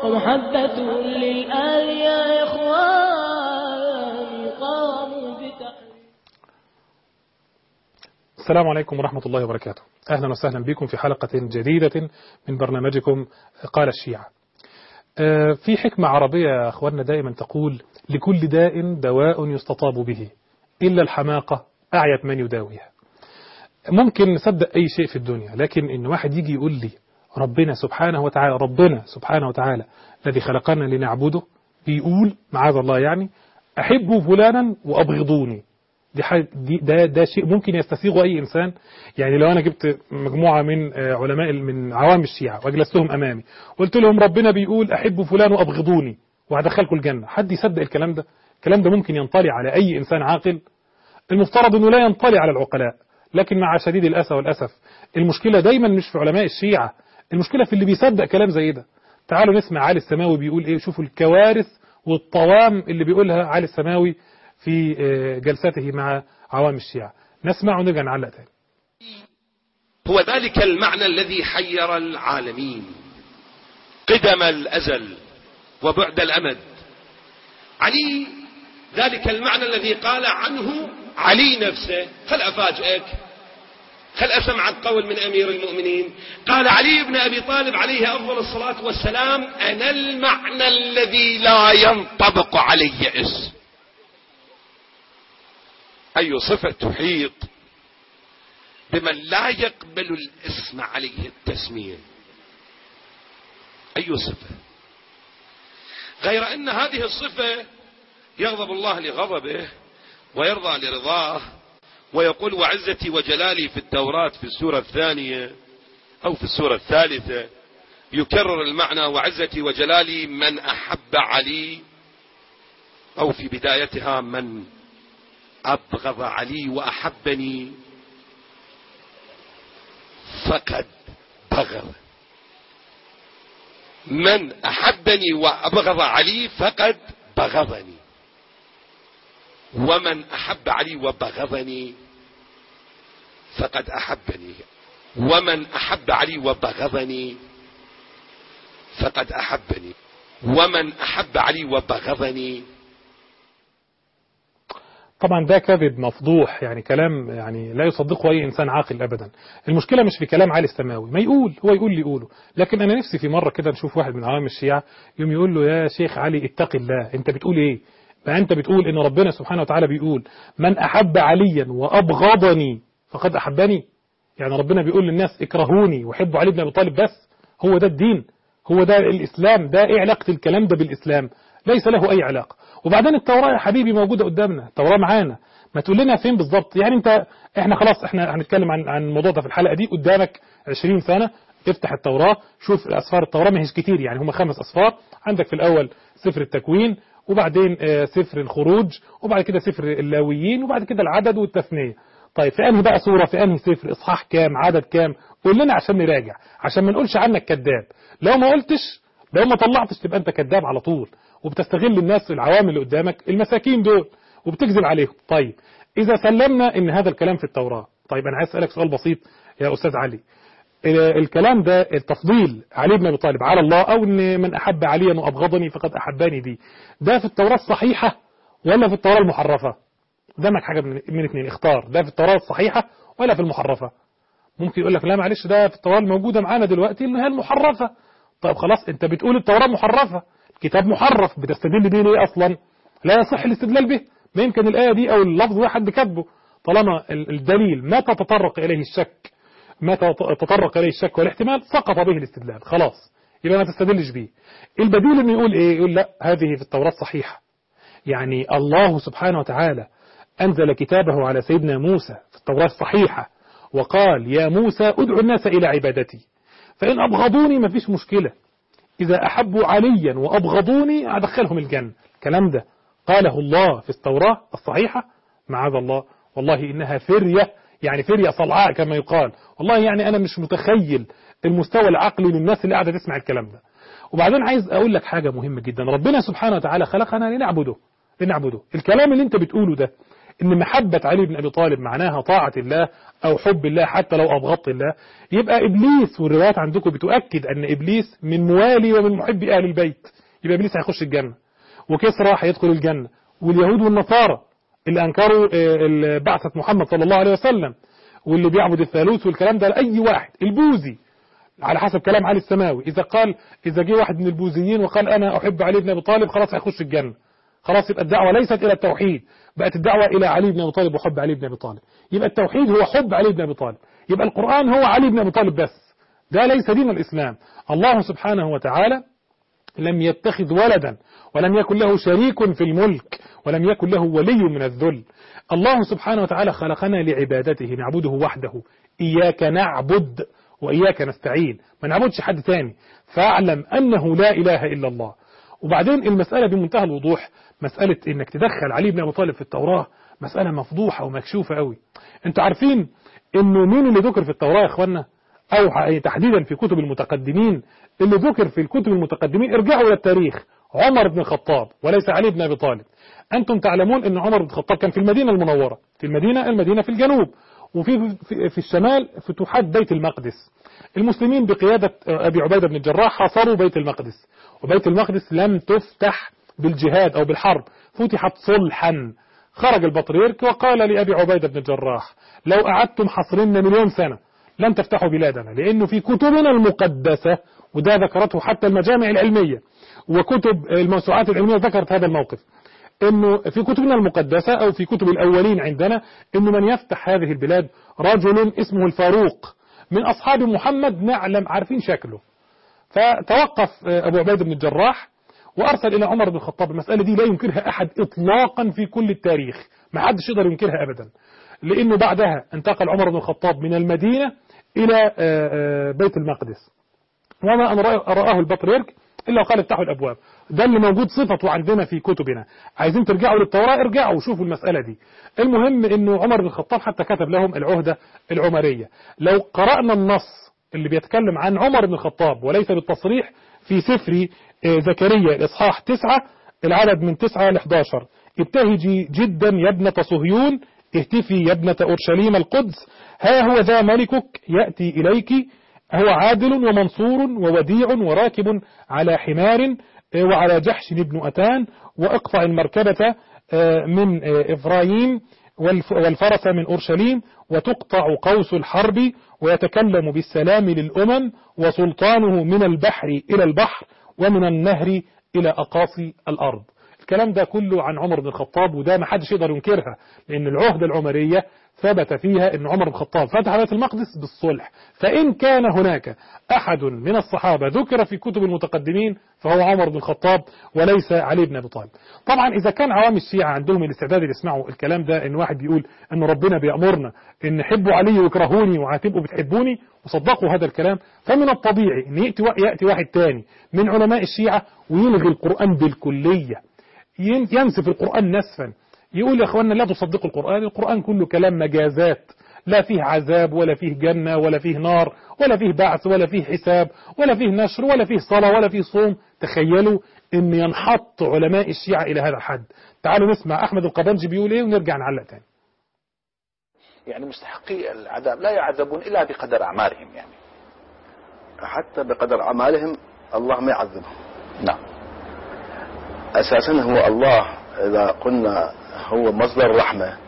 ومحبة للآل يا إخوان قاموا بتحريم السلام عليكم ورحمة الله وبركاته أهلا وسهلا بكم في حلقة جديدة من برنامجكم قال الشيعة آه، في حكمة عربية يا أخواننا دائما تقول لكل داء دواء يستطاب به إلا الحماقة أعيت من يداويها ممكن نصدق أي شيء في الدنيا لكن إن واحد يجي يقول لي ربنا سبحانه وتعالى ربنا سبحانه وتعالى الذي خلقنا لنعبده بيقول معاذ الله يعني أحبوا فلانا وأبغضوني دي حاجة دي ده ده شيء ممكن يستسيغه أي إنسان يعني لو أنا جبت مجموعة من آه، علماء من عوام الشيعة وأجلستهم أمامي قلت لهم ربنا بيقول أحبوا فلان وأبغضوني وهدخلكم الجنة حد يصدق الكلام ده الكلام ده ممكن ينطلي على أي إنسان عاقل المفترض أنه لا ينطلي على العقلاء لكن مع شديد الأسى والأسف المشكلة دايما مش في علماء الشيعة المشكلة في اللي بيصدق كلام زي ده تعالوا نسمع علي السماوي بيقول ايه شوفوا الكوارث والطوام اللي بيقولها علي السماوي في آه، جلساته مع عوام الشيعة نسمع ونرجع نعلق تاني هو ذلك المعنى الذي حير العالمين قدم الأزل وبعد الأمد علي ذلك المعنى الذي قال عنه علي نفسه خل أفاجئك خل أسمعك قول من أمير المؤمنين قال علي بن أبي طالب عليه أفضل الصلاة والسلام أنا المعنى الذي لا ينطبق علي اسم أي صفة تحيط بمن لا يقبل الاسم عليه التسمية أي صفة غير أن هذه الصفة يغضب الله لغضبه ويرضى لرضاه ويقول وعزتي وجلالي في التوراة في السورة الثانية أو في السورة الثالثة يكرر المعنى وعزتي وجلالي من أحب علي أو في بدايتها من أبغض علي وأحبني فقد بغض من أحبني وأبغض علي فقد بغضني ومن أحب علي وبغضني فقد أحبني ومن أحب علي وبغضني فقد أحبني ومن أحب علي وبغضني طبعا ده كذب مفضوح يعني كلام يعني لا يصدقه أي إنسان عاقل أبدا المشكلة مش في كلام علي السماوي ما يقول هو يقول لي يقوله لكن أنا نفسي في مرة كده نشوف واحد من عوام الشيعة يوم يقول له يا شيخ علي اتق الله أنت بتقول إيه فأنت بتقول إن ربنا سبحانه وتعالى بيقول من أحب عليا وأبغضني فقد أحبني يعني ربنا بيقول للناس اكرهوني وحبوا علي بن أبي طالب بس هو ده الدين هو ده الإسلام ده إيه علاقة الكلام ده بالإسلام ليس له أي علاقة وبعدين التوراة يا حبيبي موجودة قدامنا التوراة معانا ما تقول لنا فين بالظبط يعني انت احنا خلاص احنا هنتكلم عن عن الموضوع ده في الحلقة دي قدامك 20 سنة افتح التوراة شوف أسفار التوراة ما هيش كتير يعني هم خمس أسفار عندك في الأول سفر التكوين وبعدين آه، سفر الخروج وبعد كده سفر اللاويين وبعد كده العدد والتثنية طيب في انهي بقى سورة في انهي سفر اصحاح كام عدد كام قول لنا عشان نراجع عشان ما نقولش عنك كذاب لو ما قلتش لو ما طلعتش تبقى انت كذاب على طول وبتستغل الناس العوام اللي قدامك المساكين دول وبتكذب عليهم طيب اذا سلمنا ان هذا الكلام في التوراة طيب انا عايز اسالك سؤال بسيط يا استاذ علي ال- الكلام ده التفضيل علي بن ابي طالب على الله او ان من احب عليا وابغضني فقد احبني دي ده في التوراة الصحيحة ولا في التوراة المحرفة قدامك حاجة من من اتنين اختار ده في التوراة الصحيحة ولا في المحرفة ممكن يقول لك لا معلش ده في التوراة الموجودة معانا دلوقتي اللي هي المحرفة طيب خلاص انت بتقول التوراة محرفة الكتاب محرف بتستدل بيه ليه اصلا لا يصح الاستدلال به ما يمكن الآية دي او اللفظ ده حد كاتبه طالما ال- الدليل ما تتطرق اليه الشك ما تت- تطرق اليه الشك والاحتمال سقط به الاستدلال خلاص يبقى ما تستدلش بيه البديل انه يقول ايه يقول لا هذه في التوراة صحيحة يعني الله سبحانه وتعالى أنزل كتابه على سيدنا موسى في التوراة الصحيحة وقال يا موسى ادعو الناس إلى عبادتي فإن أبغضوني ما فيش مشكلة إذا أحبوا عليا وأبغضوني أدخلهم الجنة الكلام ده قاله الله في التوراة الصحيحة معاذ الله والله إنها فرية يعني فرية صلعاء كما يقال والله يعني أنا مش متخيل المستوى العقلي للناس اللي قاعدة تسمع الكلام ده وبعدين عايز أقول لك حاجة مهمة جدا ربنا سبحانه وتعالى خلقنا لنعبده لنعبده الكلام اللي انت بتقوله ده ان محبة علي بن ابي طالب معناها طاعة الله او حب الله حتى لو ابغضت الله يبقى ابليس والروايات عندكم بتؤكد ان ابليس من موالي ومن محبي اهل البيت يبقى ابليس هيخش الجنة وكسرى هيدخل الجنة واليهود والنصارى اللي انكروا آه، بعثة محمد صلى الله عليه وسلم واللي بيعبد الثالوث والكلام ده لأي واحد البوذي على حسب كلام علي السماوي إذا قال إذا جه واحد من البوذيين وقال أنا أحب علي بن أبي طالب خلاص هيخش الجنة خلاص يبقى الدعوة ليست إلى التوحيد بقت الدعوة إلى علي بن أبي طالب وحب علي بن أبي طالب يبقى التوحيد هو حب علي بن أبي طالب يبقى القرآن هو علي بن أبي طالب بس ده ليس دين الإسلام الله سبحانه وتعالى لم يتخذ ولدا ولم يكن له شريك في الملك ولم يكن له ولي من الذل الله سبحانه وتعالى خلقنا لعبادته نعبده وحده إياك نعبد وإياك نستعين ما نعبدش حد تاني فاعلم أنه لا إله إلا الله وبعدين المسألة بمنتهى الوضوح مسألة إنك تدخل علي بن أبي طالب في التوراة مسألة مفضوحة ومكشوفة قوي انتوا عارفين إنه مين اللي ذكر في التوراة يا إخوانا أو تحديدا في كتب المتقدمين اللي ذكر في الكتب المتقدمين ارجعوا إلى التاريخ عمر بن الخطاب وليس علي بن أبي طالب أنتم تعلمون أن عمر بن الخطاب كان في المدينة المنورة في المدينة المدينة في الجنوب وفي في, في الشمال فتوحات بيت المقدس المسلمين بقيادة أبي عبيدة بن الجراح حاصروا بيت المقدس وبيت المقدس لم تفتح بالجهاد أو بالحرب فتحت صلحا خرج البطريرك وقال لأبي عبيدة بن الجراح لو أعدتم حصرنا مليون سنة لن تفتحوا بلادنا لأنه في كتبنا المقدسة وده ذكرته حتى المجامع العلمية وكتب الموسوعات العلمية ذكرت هذا الموقف انه في كتبنا المقدسة او في كتب الاولين عندنا انه من يفتح هذه البلاد رجل اسمه الفاروق من اصحاب محمد نعلم عارفين شكله فتوقف ابو عبيد بن الجراح وارسل الى عمر بن الخطاب المسألة دي لا ينكرها احد اطلاقا في كل التاريخ ما حدش يقدر ينكرها ابدا لانه بعدها انتقل عمر بن الخطاب من المدينة الى بيت المقدس وما ان رآه البطريرك إلا وقال افتحوا الأبواب ده اللي موجود صفته عندنا في كتبنا عايزين ترجعوا للتوراة ارجعوا وشوفوا المسألة دي المهم انه عمر بن الخطاب حتى كتب لهم العهدة العمرية لو قرأنا النص اللي بيتكلم عن عمر بن الخطاب وليس بالتصريح في سفر زكريا الإصحاح 9 العدد من 9 ل 11 ابتهجي جدا يا ابنة صهيون اهتفي يا ابنة أورشليم القدس ها هو ذا ملكك يأتي إليك هو عادل ومنصور ووديع وراكب على حمار وعلى جحش بن أتان وأقطع المركبة من إفرايم والفرس من أورشليم وتقطع قوس الحرب ويتكلم بالسلام للأمم وسلطانه من البحر إلى البحر ومن النهر إلى أقاصي الأرض الكلام ده كله عن عمر بن الخطاب وده ما حدش يقدر ينكرها لأن العهدة العمرية ثبت فيها أن عمر بن الخطاب فتح بيت المقدس بالصلح فإن كان هناك أحد من الصحابة ذكر في كتب المتقدمين فهو عمر بن الخطاب وليس علي بن أبي طالب طبعا إذا كان عوام الشيعة عندهم الاستعداد اللي يسمعوا الكلام ده إن واحد بيقول أن ربنا بيأمرنا إن حبوا علي ويكرهوني وهتبقوا بتحبوني وصدقوا هذا الكلام فمن الطبيعي إن يأتي, يأتي واحد تاني من علماء الشيعة ويلغي القرآن بالكلية ينسف القرآن نسفا يقول يا اخوانا لا تصدقوا القرآن القرآن كله كلام مجازات لا فيه عذاب ولا فيه جنة ولا فيه نار ولا فيه بعث ولا فيه حساب ولا فيه نشر ولا فيه صلاة ولا فيه صوم تخيلوا ان ينحط علماء الشيعة الى هذا الحد تعالوا نسمع احمد القبنجي بيقول ايه ونرجع نعلق تاني يعني مستحقي العذاب لا يعذبون الا بقدر اعمالهم يعني حتى بقدر اعمالهم الله ما يعذبهم نعم اساسا هو الله اذا قلنا هو مصدر الرحمة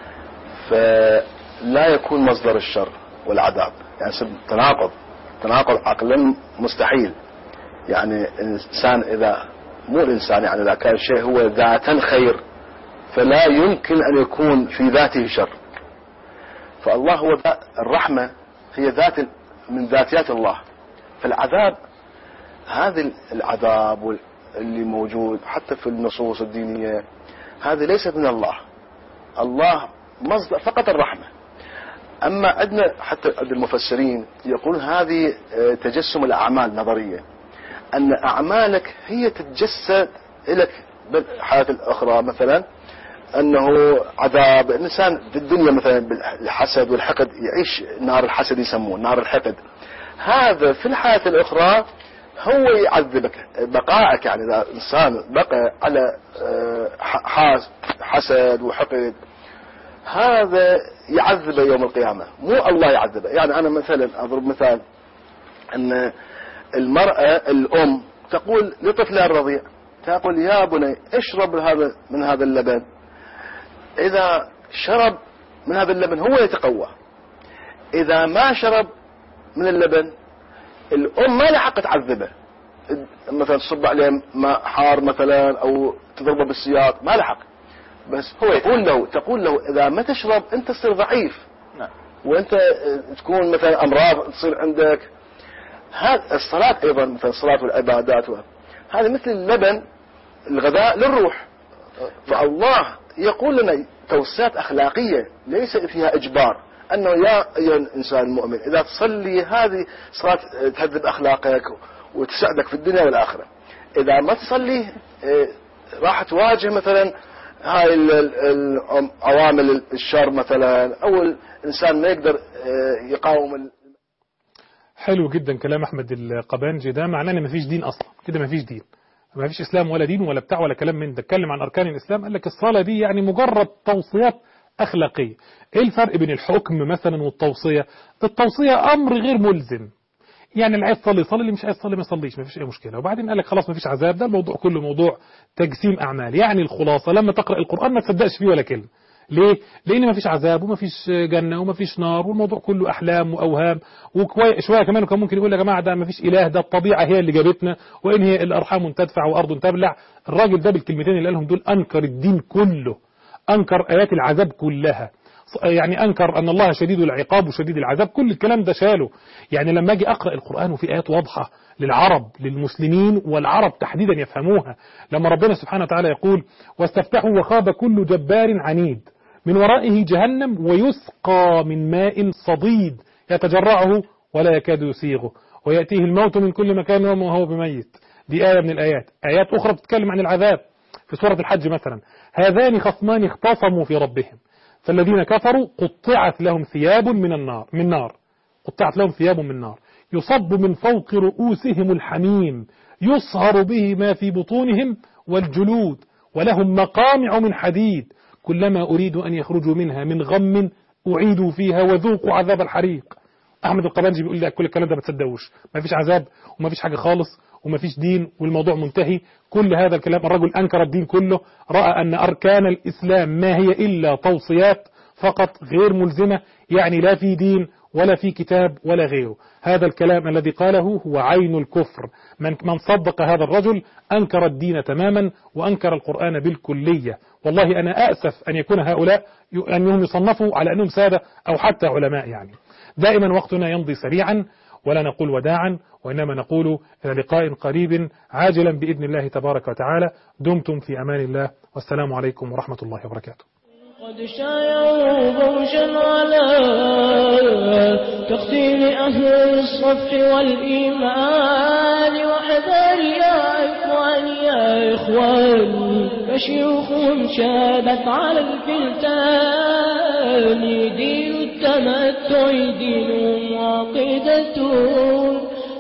فلا يكون مصدر الشر والعذاب يعني تناقض تناقض عقلا مستحيل يعني الإنسان إذا مو الإنسان يعني إذا كان شيء هو ذاتا خير فلا يمكن أن يكون في ذاته شر فالله هو الرحمة هي ذات من ذاتيات الله فالعذاب هذا العذاب اللي موجود حتى في النصوص الدينية هذه ليست من الله الله مصدر فقط الرحمة أما عندنا حتى عند المفسرين يقول هذه تجسم الأعمال نظرية أن أعمالك هي تتجسد لك بالحياة الأخرى مثلا أنه عذاب الإنسان في الدنيا مثلا بالحسد والحقد يعيش نار الحسد يسموه نار الحقد هذا في الحياة الأخرى هو يعذبك بقائك يعني إذا إنسان بقى على حسد وحقد هذا يعذبه يوم القيامة مو الله يعذبه يعني أنا مثلا أضرب مثال أن المرأة الأم تقول لطفلها الرضيع تقول يا بني اشرب هذا من هذا اللبن إذا شرب من هذا اللبن هو يتقوى إذا ما شرب من اللبن الأم ما لها حق تعذبه مثلا تصب عليه ماء حار مثلا أو تضربه بالسياط ما لها حق بس هو تقول له تقول له إذا ما تشرب أنت تصير ضعيف نعم وانت تكون مثلا امراض تصير عندك هذا الصلاة ايضا مثلا الصلاة والعبادات و- هذا مثل اللبن الغذاء للروح فالله يقول لنا توصيات اخلاقية ليس فيها اجبار انه يا ايها الانسان المؤمن اذا تصلي هذه صلاة تهذب اخلاقك وتساعدك في الدنيا والاخرة اذا ما تصلي إيه، راح تواجه مثلا هاي ال- ال- ال- عوامل الشر مثلا او الانسان ما يقدر آه، يقاوم ال- حلو جدا كلام احمد القبانجي ده معناه ان مفيش دين اصلا كده مفيش دين مفيش اسلام ولا دين ولا بتاع ولا كلام من ده اتكلم عن اركان الاسلام قال لك الصلاه دي يعني مجرد توصيات اخلاقيه ايه الفرق بين الحكم مثلا والتوصيه التوصيه امر غير ملزم يعني اللي عايز يصلي يصلي اللي مش عايز يصلي ما يصليش ما فيش اي مشكله وبعدين قال لك خلاص ما فيش عذاب ده الموضوع كله موضوع تجسيم اعمال يعني الخلاصه لما تقرا القران ما تصدقش فيه ولا كلمه ليه؟ لأن ما فيش عذاب وما فيش جنة وما فيش نار والموضوع كله أحلام وأوهام وشوية كمان كان ممكن يقول يا جماعة ده ما فيش إله ده الطبيعة هي اللي جابتنا وإن هي الأرحام تدفع وأرض تبلع الراجل ده بالكلمتين اللي قالهم دول أنكر الدين كله أنكر آيات العذاب كلها يعني أنكر أن الله شديد العقاب وشديد العذاب كل الكلام ده شاله يعني لما أجي أقرأ القرآن وفي آيات واضحة للعرب للمسلمين والعرب تحديدا يفهموها لما ربنا سبحانه وتعالى يقول واستفتحوا وخاب كل جبار عنيد من ورائه جهنم ويسقى من ماء صديد يتجرعه ولا يكاد يسيغه ويأتيه الموت من كل مكان وهو بميت دي آية من الآيات آيات أخرى بتتكلم عن العذاب في سورة الحج مثلا هذان خصمان اختصموا في ربهم فالذين كفروا قطعت لهم ثياب من النار من نار قطعت لهم ثياب من نار يصب من فوق رؤوسهم الحميم يصهر به ما في بطونهم والجلود ولهم مقامع من حديد كلما أريد أن يخرجوا منها من غم أعيدوا فيها وذوقوا عذاب الحريق أحمد القبانجي بيقول لك كل الكلام ده ما تصدقوش ما فيش عذاب وما فيش حاجة خالص وما فيش دين والموضوع منتهي كل هذا الكلام الرجل أنكر الدين كله رأى أن أركان الإسلام ما هي إلا توصيات فقط غير ملزمة يعني لا في دين ولا في كتاب ولا غيره هذا الكلام الذي قاله هو عين الكفر من, من صدق هذا الرجل أنكر الدين تماما وأنكر القرآن بالكلية والله أنا أأسف أن يكون هؤلاء أنهم يصنفوا على أنهم سادة أو حتى علماء يعني دائما وقتنا يمضي سريعا ولا نقول وداعا وإنما نقول إلى لقاء قريب عاجلا بإذن الله تبارك وتعالى دمتم في أمان الله والسلام عليكم ورحمة الله وبركاته قد شايعوا بوشا على تقتيل أهل الصف والإيمان وحذر يا إخوان يا إخوان فشيوخهم شابت على الفلتان دين التمتع دين وعقيدته